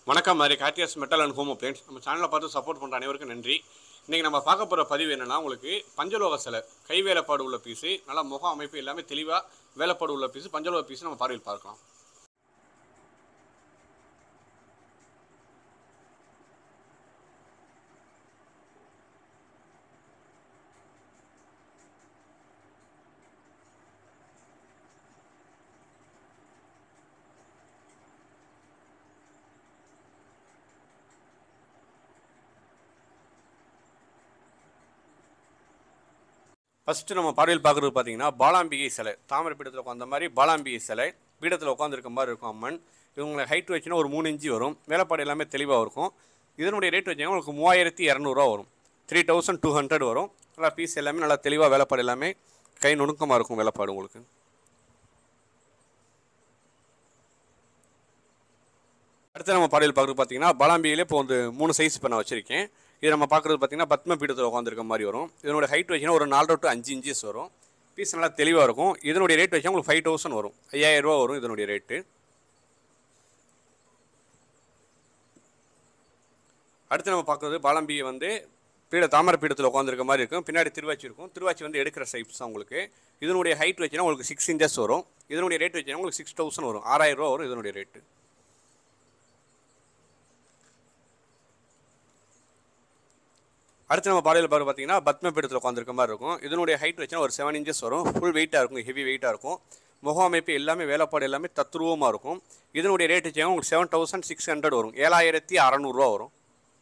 வணக்கம் மாதிரி கார்டியஸ் மெட்டல் அண்ட் ஹோம் அப்ளைன்ஸ் நம்ம சேனலை பார்த்து சப்போர்ட் பண்ணுற அனைவருக்கும் நன்றி இன்றைக்கி நம்ம பார்க்க போகிற பதிவு என்னென்னா உங்களுக்கு பஞ்சலோக சிலை கை வேலைப்பாடு உள்ள பீஸு நல்லா முக அமைப்பு எல்லாமே தெளிவாக வேலைப்பாடு உள்ள பீஸு பஞ்சலோக பீஸு நம்ம பார்வையில் பார்க்கலாம் ஃபஸ்ட்டு நம்ம பார்வையில் பார்க்குறது பார்த்தீங்கன்னா பாலாம்பிகை சிலை தாமரை பீடத்தில் உட்காந்த மாதிரி பாலாம்பிகை சிலை பீடத்தில் உட்காந்துருக்க மாதிரி இருக்கும் அம்மன் இவங்களை ஹைட் வச்சுன்னா ஒரு மூணு இன்ச்சு வரும் வேலைப்பாடு எல்லாமே தெளிவாக இருக்கும் இதனுடைய ரேட் வச்சிங்கன்னா உங்களுக்கு மூவாயிரத்தி இரநூறுவா வரும் த்ரீ தௌசண்ட் டூ ஹண்ட்ரட் வரும் நல்லா பீஸ் எல்லாமே நல்லா தெளிவாக வேலைப்பாடு எல்லாமே கை நுணுக்கமாக இருக்கும் வேலைப்பாடு உங்களுக்கு அடுத்து நம்ம பாடல் பார்க்குறது பார்த்தீங்கன்னா பாலாம்பியிலே இப்போ வந்து மூணு சைஸ் இப்போ நான் வச்சுருக்கேன் இது நம்ம பார்க்குறது பார்த்தீங்கன்னா பத்ம பீடத்தில் உட்காந்துருக்க மாதிரி வரும் இதனோட ஹைட் வச்சுன்னா ஒரு நாலு டு அஞ்சு இன்ச்சஸ் வரும் பீஸ் நல்லா தெளிவாக இருக்கும் இதனுடைய ரேட் வச்சா உங்களுக்கு ஃபைவ் தௌசண்ட் வரும் ஐயாயிரம் ரூபா வரும் இதனுடைய ரேட்டு அடுத்து நம்ம பார்க்குறது பாலாம்பியை வந்து பீட தாமரை பீடத்தில் உட்காந்துருக்க மாதிரி இருக்கும் பின்னாடி திருவாச்சி இருக்கும் திருவாச்சி வந்து எடுக்கிற சைப்ஸ் தான் உங்களுக்கு இதனுடைய ஹைட் வச்சுன்னா உங்களுக்கு சிக்ஸ் இன்ச்சஸ் வரும் இதனுடைய ரேட் வச்சுன்னா உங்களுக்கு சிக்ஸ் தௌசண்ட் வரும் ஆறாயிரம் ரூபா வரும் இதனுடைய ரேட்டு அடுத்து நம்ம பாடையில் பாரு பார்த்தீங்கன்னா பத்ம பீடத்தில் உட்காந்துருக்க மாதிரி இருக்கும் இதனுடைய ஹைட் வச்சுன்னா ஒரு செவன் இன்ச்சஸ் வரும் ஃபுல் வெயிட்டாக இருக்கும் ஹெவி வெயிட்டாக இருக்கும் முக அமைப்பு எல்லாமே வேலைப்பாடு எல்லாமே தத்ரூபமாக இருக்கும் இதனுடைய ரேட் வச்சுன்னா உங்களுக்கு செவன் தௌசண்ட் சிக்ஸ் ஹண்ட்ரட் வரும் ஏழாயிரத்தி அறநூறுவா வரும்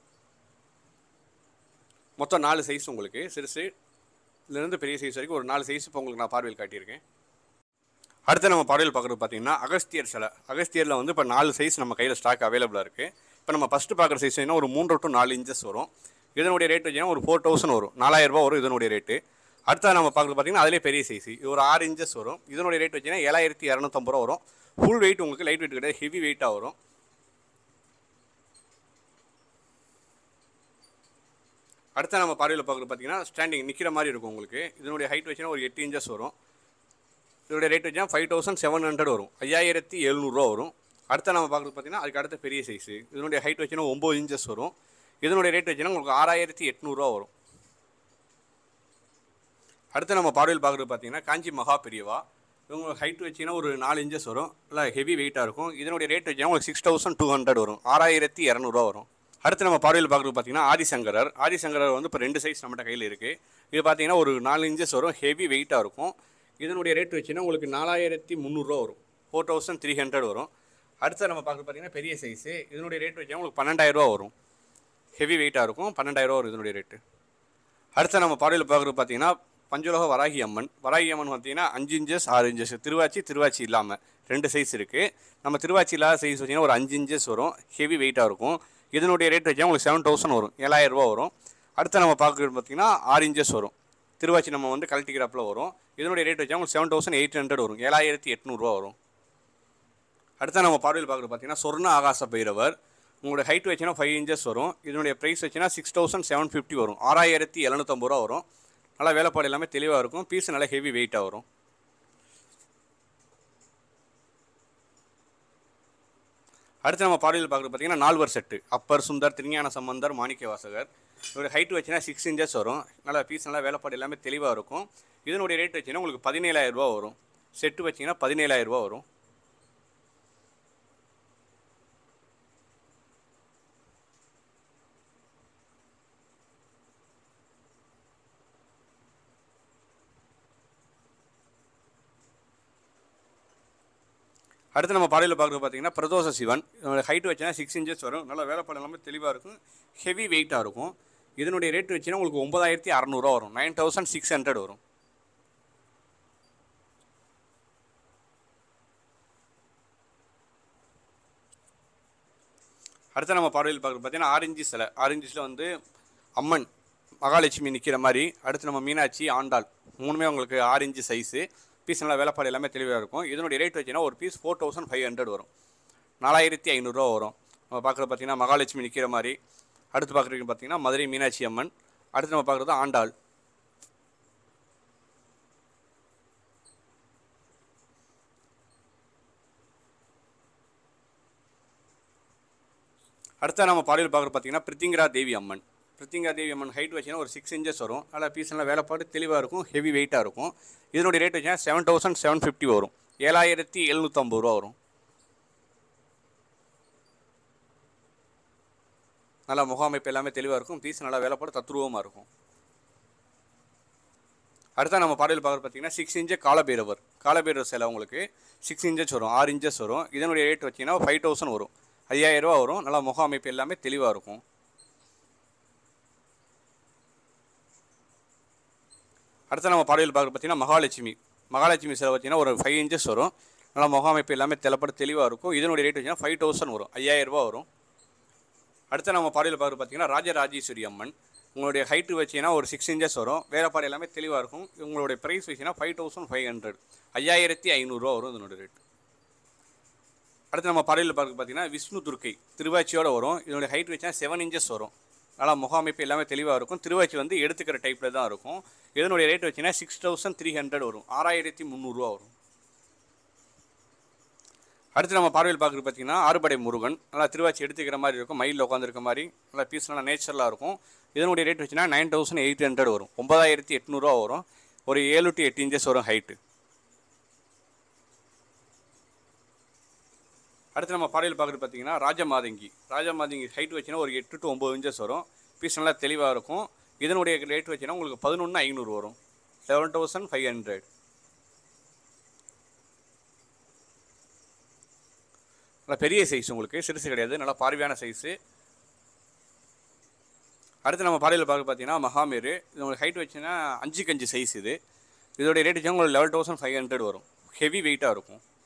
மொத்தம் நாலு சைஸ் உங்களுக்கு சிறுசு இதுலேருந்து பெரிய சைஸ் வரைக்கும் ஒரு நாலு சைஸ் இப்போ உங்களுக்கு நான் பார்வையில் காட்டியிருக்கேன் அடுத்து நம்ம பார்வையில் பார்க்குறது பார்த்தீங்கன்னா அகஸ்தியர் சிலை அகஸ்தியரில் வந்து இப்போ நாலு சைஸ் நம்ம கையில் ஸ்டாக் அவைலபிளாக இருக்குது இப்போ நம்ம ஃபஸ்ட்டு பார்க்குற சைஸ் என்ன ஒரு மூன்று டு நாலு இன்ச்சஸ் வரும் இதனுடைய ரேட் வச்சுன்னா ஒரு ஃபோர் தௌசண்ட் வரும் நாலாயிரரூபா வரும் இதனுடைய ரேட்டு அடுத்தது நம்ம பார்க்குறது பார்த்தீங்கன்னா அதிலே பெரிய சைஸ் இது ஒரு ஆறு இன்ச்சஸ் வரும் இதனுடைய ரேட் வச்சுன்னா ஏழாயிரத்தி இரநூத்தம்பது ரூபா வரும் ஃபுல் வெயிட் உங்களுக்கு லைட் வெயிட் கிடையாது ஹெவி வெயிட்டாக வரும் அடுத்து நம்ம பார்வையில் பார்க்குறது பார்த்தீங்கன்னா ஸ்டாண்டிங் நிற்கிற மாதிரி இருக்கும் உங்களுக்கு இதனுடைய ஹைட் வச்சுன்னா ஒரு எட்டு இன்ச்சஸ் வரும் இதோடைய ரேட் வச்சுன்னா ஃபைவ் தௌசண்ட் செவன் ஹண்ட்ரட் வரும் ஐயாயிரத்தி எழுநூறுவா வரும் அடுத்து நம்ம பார்க்குறது பார்த்தீங்கன்னா அதுக்கு அடுத்த பெரிய சைஸு இதனுடைய ஹைட் வச்சுன்னா ஒம்பது இன்ச்சஸ் வரும் இதனுடைய ரேட் வச்சுன்னா உங்களுக்கு ஆறாயிரத்தி எட்நூறுரூவா வரும் அடுத்து நம்ம பார்வையில் பார்க்குறது பார்த்தீங்கன்னா காஞ்சி மகா பெரியவா இவங்க ஹைட் வச்சிங்கன்னா ஒரு நாலு இன்ச்சஸ் வரும் இல்லை ஹெவி வெயிட்டாக இருக்கும் இதனுடைய ரேட் வச்சிங்கன்னா உங்களுக்கு சிக்ஸ் தௌசண்ட் டூ ஹண்ட்ரட் வரும் ஆறாயிரத்தி இரநூறுவா வரும் அடுத்து நம்ம பார்வையில் பார்க்குறது பார்த்தீங்கன்னா ஆதிசங்கரர் ஆதிசங்கரர் வந்து இப்போ ரெண்டு சைஸ் நம்மகிட்ட கையில் இருக்குது இது பார்த்தீங்கன்னா ஒரு நாலு இன்ச்சஸ் வரும் ஹெவி வெயிட்டாக இருக்கும் இதனுடைய ரேட் வச்சுன்னா உங்களுக்கு நாலாயிரத்தி முந்நூறுரூவா வரும் ஃபோர் தௌசண்ட் த்ரீ ஹண்ட்ரட் வரும் அடுத்து நம்ம பார்க்குறது பார்த்தீங்கன்னா பெரிய சைஸு இதனுடைய ரேட் வச்சா உங்களுக்கு பன்னெண்டாயிரரூவா வரும் ஹெவி வெயிட்டாக இருக்கும் பன்னெண்டாயிரரூவா வரும் இதனுடைய ரேட்டு அடுத்து நம்ம பார்வையில் பார்க்குறது பார்த்தீங்கன்னா பஞ்சலோக வராகி அம்மன் வராகி அம்மன் பார்த்தீங்கன்னா அஞ்சு இன்ச்சஸ் ஆறு இன்ச்சஸ் திருவாச்சி திருவாச்சி இல்லாமல் ரெண்டு சைஸ் இருக்குது நம்ம திருவாச்சி இல்லாத சைஸ் வச்சிங்கன்னா ஒரு அஞ்சு இன்ச்சஸ் வரும் ஹெவி வெயிட்டாக இருக்கும் இதனுடைய ரேட் வச்சா உங்களுக்கு செவன் தௌசண்ட் வரும் ஏழாயிரரூபா வரும் அடுத்து நம்ம பார்க்குறது பார்த்தீங்கன்னா ஆறு இன்ச்சஸ் வரும் திருவாச்சி நம்ம வந்து கழட்டிக்கிறப்பில் வரும் இதனுடைய ரேட் வச்சா உங்களுக்கு செவன் தௌசண்ட் எயிட் ஹண்ட்ரட் வரும் ஏழாயிரத்தி எட்நூறுரூவா வரும் அடுத்து நம்ம பார்வையில் பார்க்குறது பார்த்தீங்கன்னா சொர்ண ஆகாச பைரவர் உங்களோட ஹைட் வச்சுன்னா ஃபைவ் இன்ச்சஸ் வரும் இதனுடைய ப்ரைஸ் வச்சுன்னா சிக்ஸ் தௌசண்ட் செவன் ஃபிஃப்டி வரும் ஆறாயிரத்தி எழுநூத்தம்பது ரூபா வரும் நல்லா வேலைப்பாடு எல்லாமே தெளிவாக இருக்கும் பீஸ் நல்லா ஹெவி வெயிட்டாக வரும் அடுத்து நம்ம பார்வையில் பார்க்குறது பார்த்தீங்கன்னா நால்வர் செட்டு அப்பர் சுந்தர் திருஞான சம்பந்தர் மாணிக்க வாசகர் இதோட ஹைட் வச்சுன்னா சிக்ஸ் இன்ச்சஸ் வரும் நல்லா பீஸ் நல்லா வேலைப்பாடு எல்லாமே தெளிவாக இருக்கும் இதனுடைய ரேட் வச்சுன்னா உங்களுக்கு பதினேழாயிரம் ரூபா வரும் செட்டு வச்சிங்கன்னா பதினேழாயிரம் ரூபா வரும் அடுத்து நம்ம பாடையில் பார்க்குறது பார்த்தீங்கன்னா பிரதோஷ சிவன் இதோட ஹைட் வச்சுன்னா சிக்ஸ் இன்ச்சஸ் வரும் நல்லா வேலைப்பாடு எல்லாமே தெளிவாக இருக்கும் ஹெவி வெயிட்டாக இருக்கும் இதனுடைய ரேட் வச்சுன்னா உங்களுக்கு ஒன்பதாயிரத்தி அறநூறுவா வரும் நைன் தௌசண்ட் சிக்ஸ் ஹண்ட்ரட் வரும் அடுத்து நம்ம பார்வையில் பார்க்குறது பார்த்தீங்கன்னா ஆரஞ்சு சிலை ஆரஞ்சிஸில் வந்து அம்மன் மகாலட்சுமி நிற்கிற மாதிரி அடுத்து நம்ம மீனாட்சி ஆண்டாள் மூணுமே உங்களுக்கு ஆரஞ்சு சைஸு பீஸ் நல்லா வேலைப்பாடு எல்லாமே தெளிவாக இருக்கும் இதனுடைய ரேட் வச்சுன்னா ஒரு piece four thousand five hundred வரும் நாலாயிரத்தி ஐநூறுரூவா வரும் நம்ம பார்க்குறது பார்த்தீங்கன்னா மகாலட்சுமி நிற்கிற மாதிரி அடுத்து பார்க்குறது பார்த்தீங்கன்னா மதுரை மீனாட்சி அம்மன் அடுத்து நம்ம பார்க்குறது ஆண்டாள் அடுத்த நம்ம பார்வையில் பார்க்குறது பார்த்தீங்கன்னா பிரித்திங்கரா தேவி அம்மன் பிரித்திங்கரா தேவி அம்மன் ஹைட் வச்சுன்னா ஒரு சிக்ஸ் இன்ச்சஸ் வரும் நல்லா பீஸ் எல்லாம் வேலைப்பாடு தெளிவாக இருக்கும் ஹெவி வெயிட்டாக இருக்கும் இதனுடைய ரேட் வச்சுன்னா செவன் தௌசண்ட் செவன் ஃபிஃப்டி வரும் ஏழாயிரத்தி எழுநூற்றம்பது ரூபா வரும் நல்லா முகாமைப்பு எல்லாமே தெளிவாக இருக்கும் பீஸ் நல்லா வேலைப்பாடு தத்ரூபமாக இருக்கும் அடுத்த நம்ம பாடல் பார்க்குறது பார்த்தீங்கன்னா சிக்ஸ் இன்ச்சு காலபைரவர் காலபைரவர் சிலை உங்களுக்கு சிக்ஸ் இன்ச்சஸ் வரும் ஆறு இன்ச்சஸ் வரும் இதனுடைய ரேட் வச்சிங்கன்னா ஃபைவ் தௌசண்ட் வரும் ஐயாயிரம் ரூபா வரும் நல்லா முக அமைப்பு எல்லாமே தெளிவாக இருக்கும் அடுத்து நம்ம பாடல் பார்க்குறது பார்த்தீங்கன்னா மகாலட்சுமி மகாலட்சுமி சிலை பார்த்தீங்கன்னா ஒரு ஃபைவ் இன்ச்சஸ் வரும் நல்லா முக அமைப்பு எல்லாமே தெளிப்பட தெளிவாக இருக்கும் இதனுடைய ரேட் வச்சிங்கன்னா ஃபைவ் தௌசண்ட் வரும் ஐயாயிரம் ரூபா வரும் அடுத்து நம்ம பாடல் பார்க்குறது பார்த்தீங்கன்னா ராஜராஜேஸ்வரி அம்மன் உங்களுடைய ஹைட்டு வச்சிங்கன்னா ஒரு சிக்ஸ் இன்ச்சஸ் வரும் வேலைப்பாடு எல்லாமே தெளிவாக இருக்கும் உங்களுடைய ப்ரைஸ் வச்சிங்கன்னா ஃபைவ் தௌசண்ட் ஃபைவ் ஹண்ட்ரட் ஐயாயிரத்தி ஐநூறுரூவா வரும் இதனுடைய ரேட் அடுத்து நம்ம பாடலில் பார்க்க பார்த்தீங்கன்னா விஷ்ணு துர்க்கை திருவாச்சியோட வரும் இதனுடைய ஹைட் வச்சா செவன் இன்ச்சஸ் வரும் நல்லா முக அமைப்பு எல்லாமே தெளிவாக இருக்கும் திருவாச்சி வந்து எடுத்துக்கிற டைப்பில் தான் இருக்கும் இதனுடைய ரேட் வச்சிங்கன்னா சிக்ஸ் தௌசண்ட் த்ரீ ஹண்ட்ரட் வரும் ஆறாயிரத்தி முந்நூறுரூவா வரும் அடுத்து நம்ம பார்வையில் பார்க்குறது பார்த்தீங்கன்னா ஆறுபடை முருகன் நல்லா திருவாச்சி எடுத்துக்கிற மாதிரி இருக்கும் மயிலில் உட்காந்துருக்க மாதிரி நல்லா பீஸ் நல்லா நேச்சுரலாக இருக்கும் இதனுடைய ரேட் வச்சுன்னா நைன் தௌசண்ட் எயிட் ஹண்ட்ரட் வரும் ஒன்பதாயிரத்தி எட்நூறுவா வரும் ஒரு ஏழு டு எட்டு இன்ச்சஸ் வரும் ஹைட்டு அடுத்து நம்ம பாடையில் பார்க்குறது பார்த்தீங்கன்னா ராஜமாதங்கி ராஜமாதங்கி ஹைட் வச்சுன்னா ஒரு எட்டு டு ஒம்பது இன்ச்சஸ் வரும் பீஸ் நல்லா தெளிவாக இருக்கும் இதனுடைய ரேட் வச்சுன்னா உங்களுக்கு பதினொன்று ஐநூறு வரும் செவன் தௌசண்ட் ஃபைவ் ஹண்ட்ரட் நல்லா பெரிய சைஸ் உங்களுக்கு சிறுசு கிடையாது நல்லா பார்வையான சைஸு அடுத்து நம்ம பாடையில் பார்க்க பார்த்தீங்கன்னா மகாமேரு இது உங்களுக்கு ஹைட் வச்சுன்னா அஞ்சு கஞ்சு சைஸ் இது இதோடைய ரேட் வச்சு உங்களுக்கு லெவல் தௌசண்ட் ஃபைவ் ஹண்ட்ரட் வரும் ஹெவி வெயிட்டாக இருக்கும்